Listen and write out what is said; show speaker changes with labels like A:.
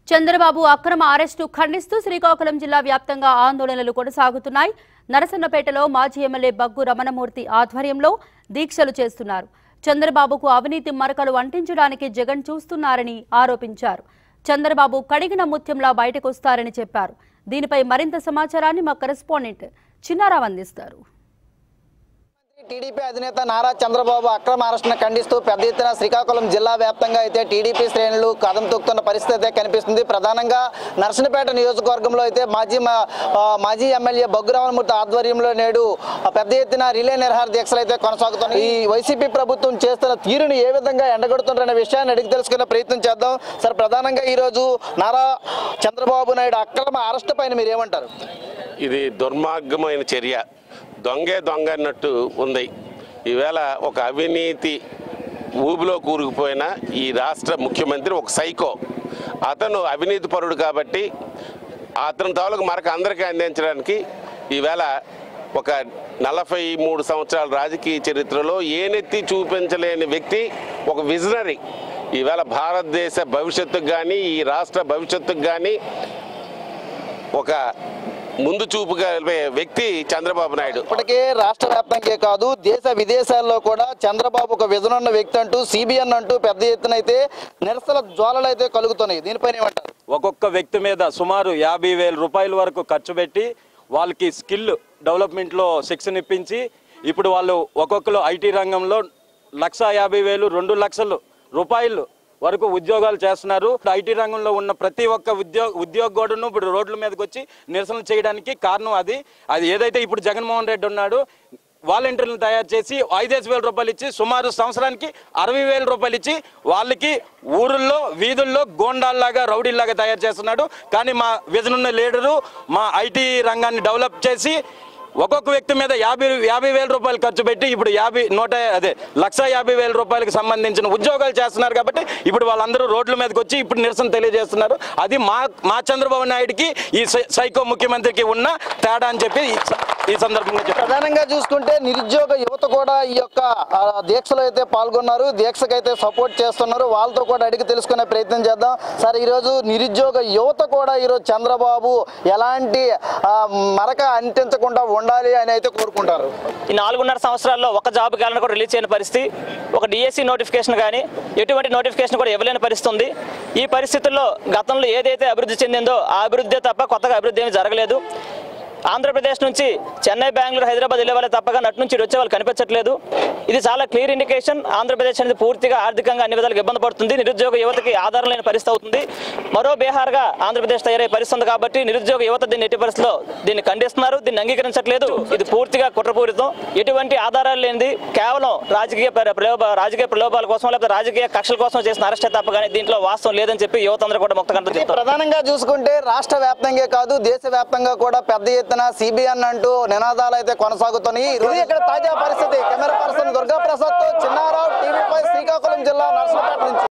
A: చంద్రబాబు అక్రమ అరెస్టు ఖండిస్తూ శ్రీకాకుళం జిల్లా వ్యాప్తంగా ఆందోళనలు కొనసాగుతున్నాయి నరసన్నపేటలో మాజీ ఎమ్మెల్యే బగ్గు రమణమూర్తి ఆధ్వర్యంలో దీక్షలు చేస్తున్నారు చంద్రబాబుకు అవినీతి మరకలు అంటించడానికి జగన్ చూస్తున్నారని ఆరోపించారు చంద్రబాబు కడిగిన ముత్యంలా బయటకొస్తారని చెప్పారు దీనిపై మరింత సమాచారాన్ని మా కరెస్పాండెంట్ చిన్నారావు అందిస్తారు
B: టీడీపీ అధినేత నారా చంద్రబాబు అక్రమ అరెస్టును ఖండిస్తూ పెద్ద ఎత్తున శ్రీకాకుళం జిల్లా వ్యాప్తంగా అయితే టీడీపీ శ్రేణులు కదం తొక్కుతున్న పరిస్థితి అయితే కనిపిస్తుంది ప్రధానంగా నర్సనపేట నియోజకవర్గంలో అయితే మాజీ మా- ఆ, మాజీ ఎమ్మెల్యే బొగ్గురామమూర్తి ఆధ్వర్యంలో నేడు ఆ, పెద్ద ఎత్తున రిలే నిర్హార దీక్షలు అయితే కొనసాగుతున్నాయి ఈ వైసీపీ ప్రభుత్వం చేస్తున్న తీరుని ఏ విధంగా ఎండగడుతుందనే విషయాన్ని అడిగి తెలుసుకునే ప్రయత్నం చేద్దాం సార్ ప్రధానంగా ఈరోజు నారా చంద్రబాబు నాయుడు అక్రమ అరెస్టు పైన మీరు ఏమంటారు
C: ఇది దుర్మార్గమైన చర్య దొంగే దొంగ అన్నట్టు ఉంది ఈవేళ ఒక అవినీతి ఊబిలో కూరుకుపోయిన ఈ రాష్ట్ర ముఖ్యమంత్రి ఒక సైకో అతను అవినీతి పరుడు కాబట్టి అతని తాలూకు మరక అందరికీ అందించడానికి ఈవేళ ఒక నలభై మూడు సంవత్సరాల రాజకీయ చరిత్రలో ఏనెత్తి చూపించలేని వ్యక్తి ఒక విజనరీ ఈవేళ భారతదేశ భవిష్యత్తుకు కానీ ఈ రాష్ట్ర భవిష్యత్తుకు కానీ ఒక ముందు చూపుగా వెళ్ళే వ్యక్తి చంద్రబాబు నాయుడు
B: ఇప్పటికే రాష్ట్ర వ్యాప్తంగా కాదు దేశ విదేశాల్లో కూడా చంద్రబాబు ఒక విజనున్న వ్యక్తి అంటూ సిబిఎన్ అంటూ పెద్ద ఎత్తున అయితే నిరసన జ్వాలలు అయితే కలుగుతున్నాయి దీనిపైన ఏమంటారు
D: ఒక్కొక్క వ్యక్తి మీద సుమారు యాభై వేల రూపాయల వరకు ఖర్చు పెట్టి వాళ్ళకి స్కిల్ డెవలప్మెంట్లో శిక్షణ ఇప్పించి ఇప్పుడు వాళ్ళు ఒక్కొక్కరు ఐటీ రంగంలో లక్ష యాభై వేలు రెండు లక్షలు రూపాయలు వరకు ఉద్యోగాలు చేస్తున్నారు ఐటీ రంగంలో ఉన్న ప్రతి ఒక్క ఉద్యోగ ఉద్యోగోడును ఇప్పుడు రోడ్ల మీదకి వచ్చి నిరసన చేయడానికి కారణం అది అది ఏదైతే ఇప్పుడు జగన్మోహన్ రెడ్డి ఉన్నాడు వాలంటీర్లను తయారు చేసి ఐదేసి వేల రూపాయలు ఇచ్చి సుమారు సంవత్సరానికి అరవై వేల రూపాయలు ఇచ్చి వాళ్ళకి ఊరుల్లో వీధుల్లో గోండాల్లాగా రౌడీల్లాగా తయారు చేస్తున్నాడు కానీ మా విజనున్న లీడరు మా ఐటీ రంగాన్ని డెవలప్ చేసి ఒక్కొక్క వ్యక్తి మీద యాభై యాభై వేల రూపాయలు ఖర్చు పెట్టి ఇప్పుడు యాభై నూట అదే లక్ష యాభై వేల రూపాయలకు సంబంధించిన ఉద్యోగాలు చేస్తున్నారు కాబట్టి ఇప్పుడు వాళ్ళందరూ రోడ్ల మీదకి వచ్చి ఇప్పుడు నిరసన తెలియజేస్తున్నారు అది మా మా చంద్రబాబు నాయుడికి ఈ సై- సైకో ముఖ్యమంత్రికి ఉన్న తేడా అని చెప్పి ఈ స- ఈ సందర్భంగా చెప్పారు
B: ప్రధానంగా చూసుకుంటే నిరుద్యోగ యువత కూడా ఈ యొక్క ఆ, దీక్షలో అయితే పాల్గొన్నారు దీక్షకైతే సపోర్ట్ చేస్తున్నారు వాళ్ళతో కూడా అడిగి తెలుసుకునే ప్రయత్నం చేద్దాం సార్ ఈరోజు నిరుద్యోగ యువత కూడా ఈరోజు చంద్రబాబు ఎలాంటి ఆ, మరక అంటించకుండా ఉండాలి అని అయితే కోరుకుంటారు
E: ఈ నాలుగున్నర సంవత్సరాల్లో ఒక జాబ్ క్యాలెండర్ కూడా రిలీజ్ చేయని పరిస్థితి ఒక డిఎస్సి నోటిఫికేషన్ కానీ ఎటువంటి నోటిఫికేషన్ కూడా ఇవ్వలేని పరిస్థితి ఉంది ఈ పరిస్థితుల్లో గతంలో ఏదైతే అభివృద్ధి చెందిందో ఆ అభివృద్ధి తప్ప కొత్తగా అభివృద్ధి ఏమీ జరగలేదు ఆంధ్రప్రదేశ్ నుంచి చెన్నై బెంగళూరు హైదరాబాద్ వెళ్ళే వాళ్ళే తప్పగా నటు నుంచి ఇటు వచ్చే వాళ్ళు కనిపించట్లేదు ఇది చాలా క్లియర్ ఇండికేషన్ ఆంధ్రప్రదేశ్ అనేది పూర్తిగా ఆర్థికంగా అన్ని విధాలుగా ఇబ్బంది పడుతుంది నిరుద్యోగ యువతకి ఆధారం లేని పరిస్థితి అవుతుంది మరో బీహార్గా ఆంధ్రప్రదేశ్ తయారయ్యే పరిస్థితి ఉంది కాబట్టి నిరుద్యోగ యువత దీన్ని ఎట్టి పరిస్థితిలో దీన్ని ఖండిస్తున్నారు దీన్ని అంగీకరించట్లేదు ఇది పూర్తిగా కుట్రపూరితం ఎటువంటి ఆధారాలు లేనిది కేవలం రాజకీయ ప్ర- ప్రలోభ రాజకీయ ప్రలోభాల కోసం లేకపోతే రాజకీయ కక్షల కోసం చేసిన అరెస్టే తప్ప కానీ దీంట్లో వాస్తవం లేదని చెప్పి యువత అందరూ కూడా ముక్తకంట చెప్తారు
B: ప్రధానంగా చూసుకుంటే రాష్ట్ర వ్యాప్తంగా కాదు దేశ వ్యాప్తంగా కూడా పెద్ద ఎత్తున సిబిఎన్ అంటూ నినాదాలు అయితే కొనసాగుతున్నాయి ఇది ఇక్కడ తాజా పరిస్థితి కెమెరా పర్సన్ దుర్గా ప్రసాద్ తో చిన్నారావు టీవీ శ్రీకాకుళం జిల్లా నర్సపేట నుంచి